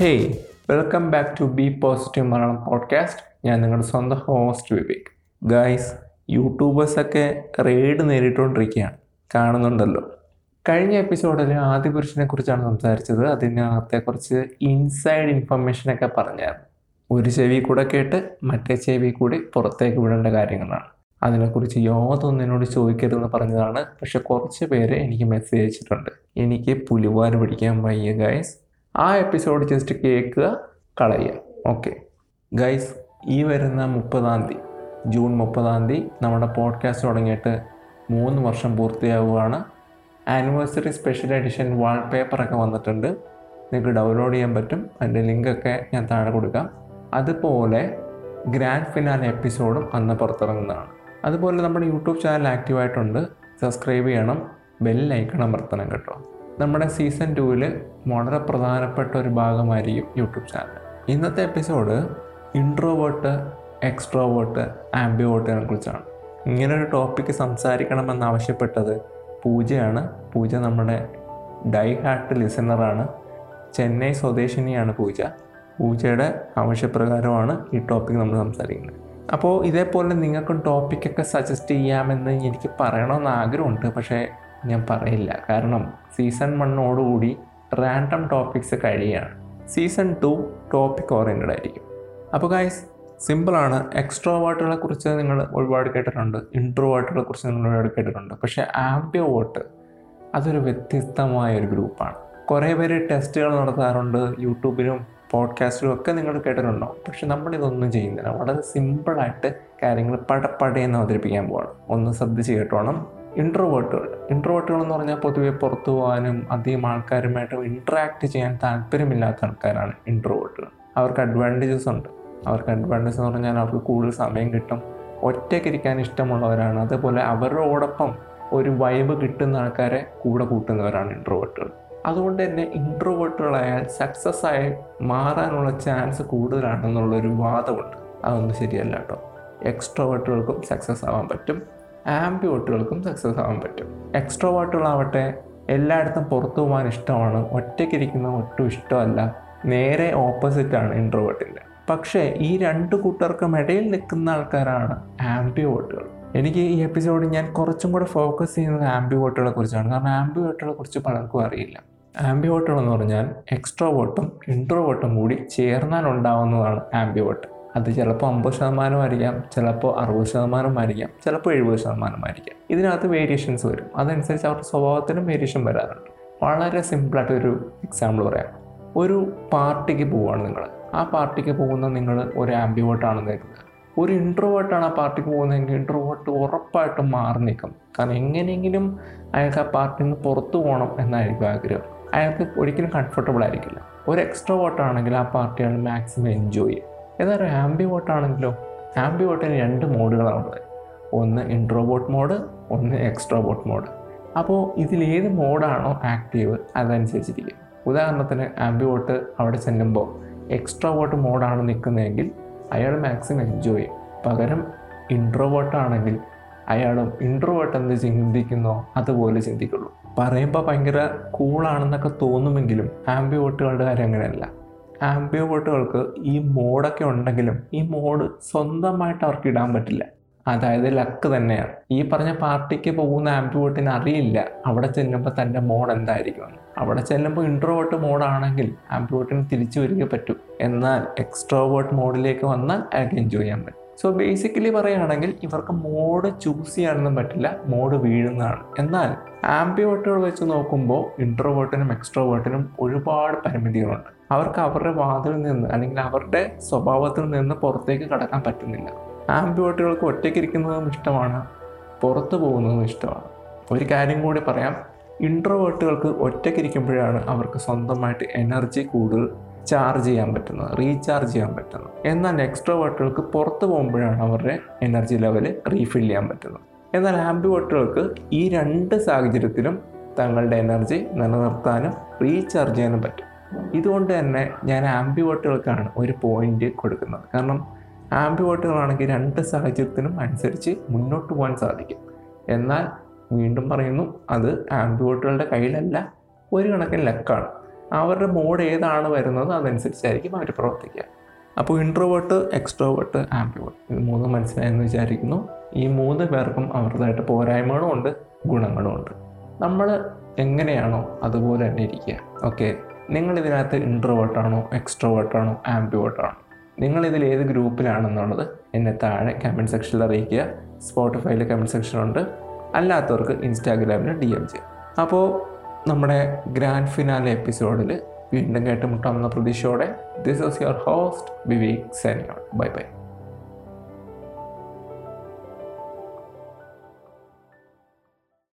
hey welcome back to B positive Malayalam podcast ഞാൻ നിങ്ങളുടെ സ്വന്തം ഹോസ്റ്റ് വിവേക് ഗൈസ് യൂട്യൂബേഴ്സൊക്കെ റെയ്ഡ് നേരിട്ടുകൊണ്ടിരിക്കുകയാണ് കാണുന്നുണ്ടല്ലോ കഴിഞ്ഞ എപ്പിസോഡിൽ ആദിപുരുഷനെ കുറിച്ചാണ് സംസാരിച്ചത് അതിനകത്തെ കുറച്ച് ഇൻസൈഡ് ഇൻഫർമേഷനൊക്കെ പറഞ്ഞായിരുന്നു ഒരു ചെവി കൂടെ കേട്ട് മറ്റേ ചെവി കൂടി പുറത്തേക്ക് വിടേണ്ട കാര്യങ്ങളാണ് അതിനെക്കുറിച്ച് യാതൊന്നും എന്നോട് ചോദിക്കരുതെന്ന് പറഞ്ഞതാണ് പക്ഷെ കുറച്ച് പേര് എനിക്ക് മെസ്സേജ് അയച്ചിട്ടുണ്ട് എനിക്ക് പുലിവാല് പിടിക്കാൻ വയ്യ ഗൈസ് ആ എപ്പിസോഡ് ജസ്റ്റ് കേൾക്കുക കളയുക ഓക്കെ ഗൈസ് ഈ വരുന്ന മുപ്പതാം തീയതി ജൂൺ മുപ്പതാം തീയതി നമ്മുടെ പോഡ്കാസ്റ്റ് തുടങ്ങിയിട്ട് മൂന്ന് വർഷം പൂർത്തിയാവുകയാണ് ആനിവേഴ്സറി സ്പെഷ്യൽ എഡിഷൻ വാൾപേപ്പറൊക്കെ വന്നിട്ടുണ്ട് നിങ്ങൾക്ക് ഡൗൺലോഡ് ചെയ്യാൻ പറ്റും അതിൻ്റെ ലിങ്കൊക്കെ ഞാൻ താഴെ കൊടുക്കാം അതുപോലെ ഗ്രാൻഡ് ഫിനാലെ എപ്പിസോഡും അന്ന് പുറത്തിറങ്ങുന്നതാണ് അതുപോലെ നമ്മുടെ യൂട്യൂബ് ചാനൽ ആക്റ്റീവായിട്ടുണ്ട് സബ്സ്ക്രൈബ് ചെയ്യണം ബെല്ലൈക്കണം അമർത്തണം കേട്ടോ നമ്മുടെ സീസൺ ടൂവിൽ വളരെ പ്രധാനപ്പെട്ട ഒരു ഭാഗമായിരിക്കും യൂട്യൂബ് ചാനൽ ഇന്നത്തെ എപ്പിസോഡ് ഇൻട്രോവേർട്ട് എക്സ്ട്രോവേർട്ട് ആംബിവേർട്ടിനെ കുറിച്ചാണ് ഇങ്ങനൊരു ടോപ്പിക്ക് സംസാരിക്കണമെന്ന് ആവശ്യപ്പെട്ടത് പൂജയാണ് പൂജ നമ്മുടെ ഡൈ ഹാർട്ട് ലിസണറാണ് ചെന്നൈ സ്വദേശിനിയാണ് പൂജ പൂജയുടെ ആവശ്യപ്രകാരമാണ് ഈ ടോപ്പിക് നമ്മൾ സംസാരിക്കുന്നത് അപ്പോൾ ഇതേപോലെ നിങ്ങൾക്കും ടോപ്പിക്കൊക്കെ സജസ്റ്റ് ചെയ്യാമെന്ന് എനിക്ക് പറയണമെന്ന് ആഗ്രഹമുണ്ട് പക്ഷേ ഞാൻ പറയില്ല കാരണം സീസൺ വണ്ണോടുകൂടി റാൻഡം ടോപ്പിക്സ് കഴിയുകയാണ് സീസൺ ടു ടോപ്പിക് ഓറിയൻറ്റഡ് ആയിരിക്കും അപ്പോൾ ഗൈസ് സിമ്പിളാണ് എക്സ്ട്രോവേർട്ടുകളെ കുറിച്ച് നിങ്ങൾ ഒരുപാട് കേട്ടിട്ടുണ്ട് ഇൻട്രോവേർട്ടുകളെ കുറിച്ച് നിങ്ങൾ ഒരുപാട് കേട്ടിട്ടുണ്ട് പക്ഷേ ആംബിയോ വോട്ട് അതൊരു വ്യത്യസ്തമായ ഒരു ഗ്രൂപ്പാണ് കുറേ പേര് ടെസ്റ്റുകൾ നടത്താറുണ്ട് യൂട്യൂബിലും പോഡ്കാസ്റ്റിലും ഒക്കെ നിങ്ങൾ കേട്ടിട്ടുണ്ടോ പക്ഷെ നമ്മളിതൊന്നും ചെയ്യുന്നില്ല വളരെ സിമ്പിളായിട്ട് കാര്യങ്ങൾ പടപ്പടയെന്ന് അവതരിപ്പിക്കാൻ പോകണം ഒന്ന് ശ്രദ്ധിച്ച് കേട്ടോണം ഇൻട്രോവേർട്ടുകൾ ഇൻട്രോവേർട്ടുകൾ എന്ന് പറഞ്ഞാൽ പൊതുവെ പുറത്തു പോകാനും അധികം ആൾക്കാരുമായിട്ട് ഇൻട്രാക്ട് ചെയ്യാൻ താല്പര്യമില്ലാത്ത ആൾക്കാരാണ് ഇൻട്രോവേർട്ടുകൾ അവർക്ക് അഡ്വാൻറ്റേജസ് ഉണ്ട് അവർക്ക് അഡ്വാൻറ്റേജ് എന്ന് പറഞ്ഞാൽ അവർക്ക് കൂടുതൽ സമയം കിട്ടും ഒറ്റയ്ക്കിരിക്കാൻ ഇഷ്ടമുള്ളവരാണ് അതേപോലെ അവരോടൊപ്പം ഒരു വൈബ് കിട്ടുന്ന ആൾക്കാരെ കൂടെ കൂട്ടുന്നവരാണ് ഇൻട്രോവേർട്ടുകൾ അതുകൊണ്ട് തന്നെ ഇൻട്രോവേർട്ടുകളായാൽ സക്സസ് ആയി മാറാനുള്ള ചാൻസ് കൂടുതലാണെന്നുള്ളൊരു വാദമുണ്ട് അതൊന്നും ശരിയല്ല കേട്ടോ എക്സ്ട്രോവേർട്ടുകൾക്കും സക്സസ് ആവാൻ പറ്റും ആംബിവേർട്ടുകൾക്കും സക്സസ് ആവാൻ പറ്റും എക്സ്ട്രോവേർട്ടുകളാവട്ടെ എല്ലായിടത്തും പുറത്തു പോകാൻ ഇഷ്ടമാണ് ഒറ്റയ്ക്കിരിക്കുന്ന ഒട്ടും ഇഷ്ടമല്ല നേരെ ഓപ്പോസിറ്റാണ് ഇൻട്രോവേർട്ടിൻ്റെ പക്ഷേ ഈ രണ്ട് കൂട്ടർക്കും ഇടയിൽ നിൽക്കുന്ന ആൾക്കാരാണ് ആംബിവേർട്ടുകൾ എനിക്ക് ഈ എപ്പിസോഡ് ഞാൻ കുറച്ചും കൂടെ ഫോക്കസ് ചെയ്യുന്നത് ആംബിവേർട്ടുകളെ കുറിച്ചാണ് കാരണം ആംബിവേർട്ടുകളെ കുറിച്ച് പലർക്കും അറിയില്ല ആംബിവേർട്ടുകൾ എന്ന് പറഞ്ഞാൽ എക്സ്ട്രോവേർട്ടും ഇൻട്രോവേർട്ടും കൂടി ചേർന്നാൽ ഉണ്ടാവുന്നതാണ് ആംബിവേർട്ട് അത് ചിലപ്പോൾ അമ്പത് ശതമാനമായിരിക്കാം ചിലപ്പോൾ അറുപത് ശതമാനമായിരിക്കാം ചിലപ്പോൾ എഴുപത് ശതമാനമായിരിക്കാം ഇതിനകത്ത് വേരിയേഷൻസ് വരും അതനുസരിച്ച് അവരുടെ സ്വഭാവത്തിനും വേരിയേഷൻ വരാറുണ്ട് വളരെ സിമ്പിളായിട്ട് ഒരു എക്സാമ്പിൾ പറയാം ഒരു പാർട്ടിക്ക് പോവുകയാണ് നിങ്ങൾ ആ പാർട്ടിക്ക് പോകുന്ന നിങ്ങൾ ഒരു ആംബിവേർട്ടാണെന്ന് കരുതുക ഒരു ഇൻട്രോവേർട്ടാണ് ആ പാർട്ടിക്ക് പോകുന്നതെങ്കിൽ ഇൻട്രോവേർട്ട് ഉറപ്പായിട്ടും മാറി നിൽക്കും കാരണം എങ്ങനെയെങ്കിലും അയാൾക്ക് ആ പാർട്ടിയിൽ നിന്ന് പുറത്തു പോകണം എന്നായിരിക്കും ആഗ്രഹം അയാൾക്ക് ഒരിക്കലും കംഫർട്ടബിൾ ആയിരിക്കില്ല ഒരു എക്സ്ട്രോവേർട്ട് ആണെങ്കിൽ ആ പാർട്ടി അയാൾ മാക്സിമം എൻജോയ് ചെയ്യും എന്നാൽ ഒരു ആംബിവോട്ട് ആണെങ്കിലോ ആംബിവോട്ടിന് രണ്ട് മോഡുകളാണുള്ളത് ഒന്ന് ഇൻട്രോവോട്ട് മോഡ് ഒന്ന് എക്സ്ട്രോവോട്ട് മോഡ് അപ്പോൾ ഇതിലേത് മോഡാണോ ആക്റ്റീവ് അതനുസരിച്ചിരിക്കും ഉദാഹരണത്തിന് ആംബിവോട്ട് അവിടെ ചെല്ലുമ്പോൾ എക്സ്ട്രോവോട്ട് മോഡാണ് നിൽക്കുന്നതെങ്കിൽ അയാൾ മാക്സിമം എൻജോയ് ചെയ്യും പകരം ഇൻട്രോവേർട്ട് ആണെങ്കിൽ അയാളും ഇൻട്രോവേർട്ട് എന്ത് ചിന്തിക്കുന്നോ അതുപോലെ ചിന്തിക്കുള്ളൂ പറയുമ്പോൾ ഭയങ്കര കൂളാണെന്നൊക്കെ തോന്നുമെങ്കിലും ആംബിവോട്ടുകളുടെ കാര്യം അങ്ങനെയല്ല ആംബിവോട്ടുകൾക്ക് ഈ മോഡൊക്കെ ഉണ്ടെങ്കിലും ഈ മോഡ് സ്വന്തമായിട്ട് അവർക്ക് ഇടാൻ പറ്റില്ല അതായത് ലക്ക് തന്നെയാണ് ഈ പറഞ്ഞ പാർട്ടിക്ക് പോകുന്ന ആംബിവോട്ടിന് അറിയില്ല അവിടെ ചെല്ലുമ്പോൾ തൻ്റെ മോഡ് എന്തായിരിക്കുമെന്ന് അവിടെ ചെല്ലുമ്പോൾ ഇൻട്രോവേർട്ട് മോഡാണെങ്കിൽ ആംബിവോട്ടിന് തിരിച്ചു വരിക പറ്റൂ എന്നാൽ എക്സ്ട്രോവേർട്ട് മോഡിലേക്ക് വന്നാൽ അയാൾക്ക് എൻജോയ് ചെയ്യാൻ പറ്റും സോ ബേസിക്കലി പറയുകയാണെങ്കിൽ ഇവർക്ക് മോഡ് ചൂസ് ചെയ്യാനൊന്നും പറ്റില്ല മോഡ് വീഴുന്നതാണ് എന്നാൽ ആംബിവേർട്ടുകൾ വെച്ച് നോക്കുമ്പോൾ ഇൻട്രോവേർട്ടിനും എക്സ്ട്രോവേർട്ടിനും ഒരുപാട് പരിമിതികളുണ്ട് അവർക്ക് അവരുടെ വാതിൽ നിന്ന് അല്ലെങ്കിൽ അവരുടെ സ്വഭാവത്തിൽ നിന്ന് പുറത്തേക്ക് കടക്കാൻ പറ്റുന്നില്ല ആംബിവേർട്ടുകൾക്ക് ഒറ്റയ്ക്കിരിക്കുന്നതും ഇഷ്ടമാണ് പുറത്തു പോകുന്നതും ഇഷ്ടമാണ് ഒരു കാര്യം കൂടി പറയാം ഇൻട്രോവേർട്ടുകൾക്ക് ഒറ്റയ്ക്കിരിക്കുമ്പോഴാണ് അവർക്ക് സ്വന്തമായിട്ട് എനർജി കൂടുതൽ ചാർജ് ചെയ്യാൻ പറ്റുന്നത് റീചാർജ് ചെയ്യാൻ പറ്റുന്നത് എന്നാൽ എക്സ്ട്രോവേർട്ടുകൾക്ക് പുറത്ത് പോകുമ്പോഴാണ് അവരുടെ എനർജി ലെവൽ റീഫിൽ ചെയ്യാൻ പറ്റുന്നത് എന്നാൽ ആംബിവേർട്ടുകൾക്ക് ഈ രണ്ട് സാഹചര്യത്തിലും തങ്ങളുടെ എനർജി നിലനിർത്താനും റീചാർജ് ചെയ്യാനും പറ്റും ഇതുകൊണ്ട് തന്നെ ഞാൻ ആംബിവേർട്ടുകൾക്കാണ് ഒരു പോയിന്റ് കൊടുക്കുന്നത് കാരണം ആംബിവേർട്ടുകളാണെങ്കിൽ രണ്ട് സാഹചര്യത്തിനും അനുസരിച്ച് മുന്നോട്ട് പോകാൻ സാധിക്കും എന്നാൽ വീണ്ടും പറയുന്നു അത് ആംബിവേർട്ടുകളുടെ കയ്യിലല്ല ഒരു കണക്കിന് ലക്കാണ് അവരുടെ മോഡ് ഏതാണ് വരുന്നത് അതനുസരിച്ചായിരിക്കും അവർ പ്രവർത്തിക്കുക അപ്പോൾ ഇൻട്രോവേർട്ട് എക്സ്ട്രോവേർട്ട് ആംബിവേർട്ട് ഇത് മൂന്നും മനസ്സിലായെന്ന് വിചാരിക്കുന്നു ഈ മൂന്ന് പേർക്കും അവരുടേതായിട്ട് പോരായ്മകളും ഉണ്ട് ഗുണങ്ങളും ഉണ്ട് നമ്മൾ എങ്ങനെയാണോ അതുപോലെ തന്നെ ഇരിക്കുക ഓക്കെ നിങ്ങൾ ഇതിനകത്ത് ഇൻട്രോവേർട്ടാണോ എക്സ്ട്രോവേർട്ടാണോ ആംബിവേർട്ടാണോ നിങ്ങൾ ഇതിൽ ഏത് ഗ്രൂപ്പിലാണെന്നുള്ളത് എന്നെ താഴെ കമൻറ്റ് സെക്ഷനിൽ അറിയിക്കുക സ്പോട്ടിഫൈയിൽ കമൻറ്റ് സെക്ഷനുണ്ട് അല്ലാത്തവർക്ക് ഇൻസ്റ്റാഗ്രാമിൽ ഡി എം ചെയ്യാം അപ്പോൾ നമ്മുടെ ഗ്രാൻഡ് ഫിനാലെ എപ്പിസോഡിൽ വീണ്ടും കേട്ടുമുട്ടാമെന്ന പ്രതീക്ഷയോടെ this is your host Vivek സേനിയോൺ ബൈ ബൈ